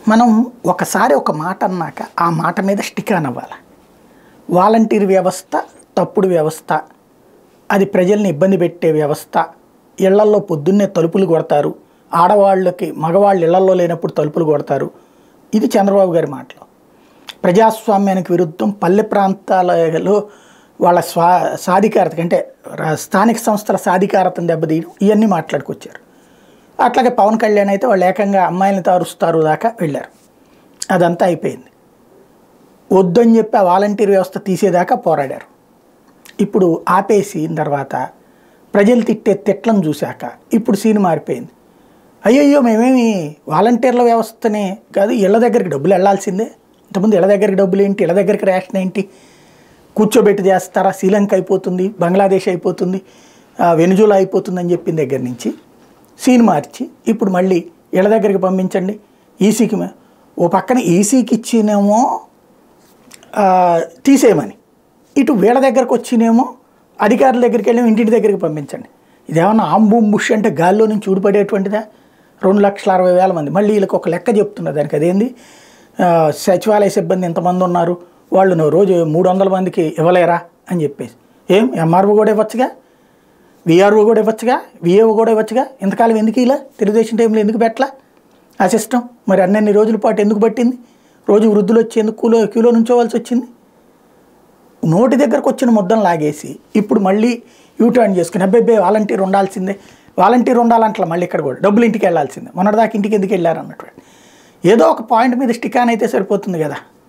మనం ఒకసారి ఒక మాట అన్నాక ఆ మాట మీద స్టిక్ అవ్వాలి వాలంటీర్ వ్యవస్థ తప్పుడు వ్యవస్థ అది ప్రజల్ని ఇబ్బంది పెట్టే వ్యవస్థ ఇళ్లల్లో పొద్దున్నే తలుపులు కొడతారు ఆడవాళ్ళకి మగవాళ్ళు ఇళ్లల్లో లేనప్పుడు తలుపులు కొడతారు ఇది చంద్రబాబు గారి మాటలు ప్రజాస్వామ్యానికి విరుద్ధం పల్లె ప్రాంతాలలో వాళ్ళ స్వా సాధికారత అంటే రా- స్థానిక సంస్థల సాధికారతను దెబ్బతీయడం ఇవన్నీ మాట్లాడుకొచ్చారు అట్లాగే పవన్ కళ్యాణ్ అయితే వాళ్ళు ఏకంగా అమ్మాయిలను తారుస్తారు దాకా వెళ్ళారు అదంతా అయిపోయింది వద్దని చెప్పి ఆ వాలంటీర్ వ్యవస్థ తీసేదాకా పోరాడారు ఇప్పుడు ఆపేసిన తర్వాత ప్రజలు తిట్టే తిట్లను చూశాక ఇప్పుడు సీన్ మారిపోయింది అయ్యయ్యో మేమేమి వాలంటీర్ల వ్యవస్థనే కాదు ఇళ్ళ దగ్గరికి డబ్బులు వెళ్ళాల్సిందే ఇంతకుముందు ఇళ్ళ దగ్గరికి డబ్బులు ఏంటి ఇళ్ళ దగ్గరికి రేషన్ ఏంటి కూర్చోబెట్టి చేస్తారా శ్రీలంక అయిపోతుంది బంగ్లాదేశ్ అయిపోతుంది ఆ, వెనుజులా అయిపోతుంది అని చెప్పిన దగ్గర నుంచి సీన్ మార్చి ఇప్పుడు మళ్ళీ ఇళ్ళ దగ్గరికి పంపించండి ఈసీకి మే- ఓ పక్కన ఈసీకి ఇచ్చినేమో ఆ, తీసేయమని ఇటు వీళ్ళ దగ్గరకు వచ్చినేమో అధికారుల దగ్గరికి వెళ్ళి ఇంటింటి దగ్గరికి పంపించండి ఇదేమన్నా ఆంబూమ్ బుష్ అంటే గాల్లో నుంచి ఊడిపడేటువంటిదా రెండు లక్షల అరవై వేల మంది మళ్ళీ వీళ్ళకి ఒక లెక్క చెప్తున్నారు దానికి అదేంది ఆ, సచివాలయ సిబ్బంది ఎంతమంది ఉన్నారు వాళ్ళు నువ్వు రోజు మూడు వందల మందికి ఇవ్వలేరా అని చెప్పేసి ఏం ఎంఆర్ఓ కూడా ఇవ్వచ్చుగా విఆర్ఓ కూడా ఇవ్వచ్చుగా విఏఓ కూడా ఇవ్వచ్చుగా ఇంతకాలం ఎందుకు ఇలా తెలుగుదేశం టైంలో ఎందుకు పెట్టలా ఆ సిస్టమ్ మరి అన్నన్ని రోజుల పాటు ఎందుకు పట్టింది రోజు వృద్ధులు వచ్చి ఎందుకు కూలో క్యూలో నుంచోవాల్సి వచ్చింది నోటి దగ్గరకు వచ్చిన ముద్దను లాగేసి ఇప్పుడు మళ్ళీ యూటర్న్ చేసుకుని అబ్బాయి వాలంటీర్ ఉండాల్సిందే వాలంటీర్ ఉండాలంటలా మళ్ళీ ఇక్కడ కూడా డబ్బులు ఇంటికి వెళ్ళాల్సిందే మొన్నటిదాకా ఇంటికి ఎందుకు వెళ్ళారు అన్నట్టు ఏదో ఒక పాయింట్ మీద స్టిక్ ఆన్ అయితే సరిపోతుంది కదా